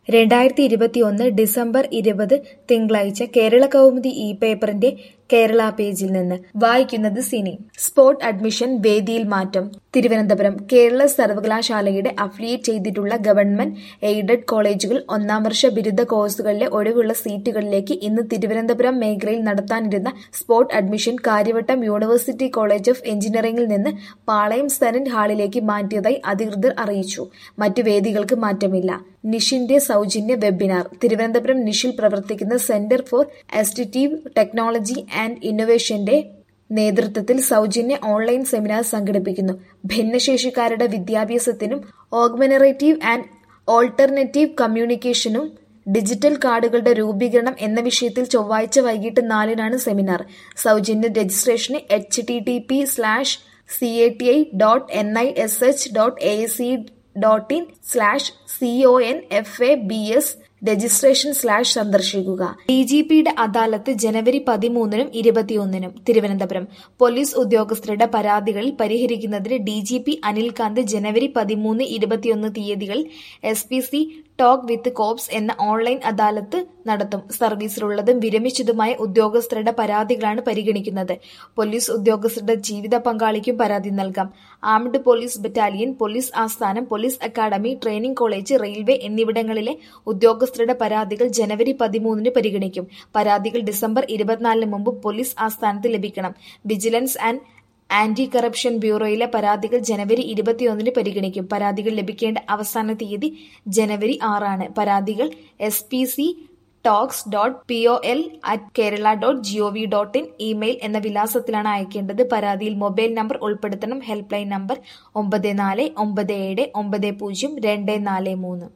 രണ്ടായിരത്തി ഇരുപത്തിയൊന്ന് ഡിസംബർ ഇരുപത് തിങ്കളാഴ്ച കേരള കൗമുദി ഇ പേപ്പറിന്റെ കേരള പേജിൽ നിന്ന് വായിക്കുന്നത് സിനി സ്പോട്ട് അഡ്മിഷൻ വേദിയിൽ മാറ്റം തിരുവനന്തപുരം കേരള സർവകലാശാലയുടെ അഫിലിയേറ്റ് ചെയ്തിട്ടുള്ള ഗവൺമെന്റ് എയ്ഡഡ് കോളേജുകൾ ഒന്നാം വർഷ ബിരുദ കോഴ്സുകളിലെ ഒഴിവുള്ള സീറ്റുകളിലേക്ക് ഇന്ന് തിരുവനന്തപുരം മേഖലയിൽ നടത്താനിരുന്ന spot admission Karyavattom university college of എഞ്ചിനീയറിംഗിൽ നിന്ന് പാളയം സെനന്റ് ഹാളിലേക്ക് മാറ്റിയതായി അധികൃതർ അറിയിച്ചു മറ്റു വേദികൾക്ക് മാറ്റമില്ല നിഷിന്റെ സൗജന്യ വെബിനാർ തിരുവനന്തപുരം നിഷിൽ പ്രവർത്തിക്കുന്ന centre for assistive technology and ഇന്നൊവേഷന്റെ നേതൃത്വത്തിൽ സൗജന്യ ഓൺലൈൻ സെമിനാർ സംഘടിപ്പിക്കുന്നു ഭിന്നശേഷിക്കാരുടെ വിദ്യാഭ്യാസത്തിനും ഓഗ്മെനറേറ്റീവ് ആൻഡ് ഓൾട്ടർനേറ്റീവ് കമ്മ്യൂണിക്കേഷനും ഡിജിറ്റൽ കാർഡുകളുടെ രൂപീകരണം എന്ന വിഷയത്തിൽ ചൊവ്വാഴ്ച വൈകിട്ട് നാലിനാണ് സെമിനാർ സൗജന്യ രജിസ്ട്രേഷന് H T T P slash C A T I dot N I S H dot A C dot in slash C O N F A B S registration slash സന്ദർശിക്കുക ഡി ജി പിയുടെ അദാലത്ത് ജനുവരി പതിമൂന്നിനും ഇരുപത്തിയൊന്നിനും Thiruvananthapuram police ഉദ്യോഗസ്ഥരുടെ പരാതികളിൽ പരിഹരിക്കുന്നതിന് D G P Anilkant ജനുവരി പതിമൂന്ന് ഇരുപത്തിയൊന്ന് തീയതികളിൽ S P C talk with cops എന്ന ഓൺലൈൻ അദാലത്ത് നടത്തും സർവീസിലുള്ളതും വിരമിച്ചതുമായ ഉദ്യോഗസ്ഥരുടെ പരാതികളാണ് പരിഗണിക്കുന്നത് പോലീസ് ഉദ്യോഗസ്ഥരുടെ ജീവിത പങ്കാളിക്കും പരാതി നൽകാം ആംഡ് പോലീസ് ബറ്റാലിയൻ പോലീസ് ആസ്ഥാനം police academy training college railway എന്നിവിടങ്ങളിലെ ഉദ്യോഗസ്ഥരുടെ പരാതികൾ ജനുവരി പതിമൂന്നിന് പരിഗണിക്കും പരാതികൾ ഡിസംബർ ഇരുപത്തിനാലിന് മുമ്പ് പോലീസ് ആസ്ഥാനത്ത് ലഭിക്കണം വിജിലൻസ് ആൻഡ് ആന്റി കറപ്ഷൻ ബ്യൂറോയിലെ പരാതികൾ ജനുവരി ഇരുപത്തിയൊന്നിന് പരിഗണിക്കും പരാതികൾ ലഭിക്കേണ്ട അവസാന തീയതി ജനുവരി ആറാണ് പരാതികൾ S P C talks dot P O L at Kerala dot G O V dot in email എന്ന വിലാസത്തിലാണ് അയക്കേണ്ടത് പരാതിയിൽ മൊബൈൽ നമ്പർ ഉൾപ്പെടുത്തണം ഹെൽപ്പ് ലൈൻ നമ്പർ ഒമ്പത് നാല് ഒമ്പത് ഏഴ് ഒമ്പത് പൂജ്യം രണ്ട് നാല് മൂന്ന്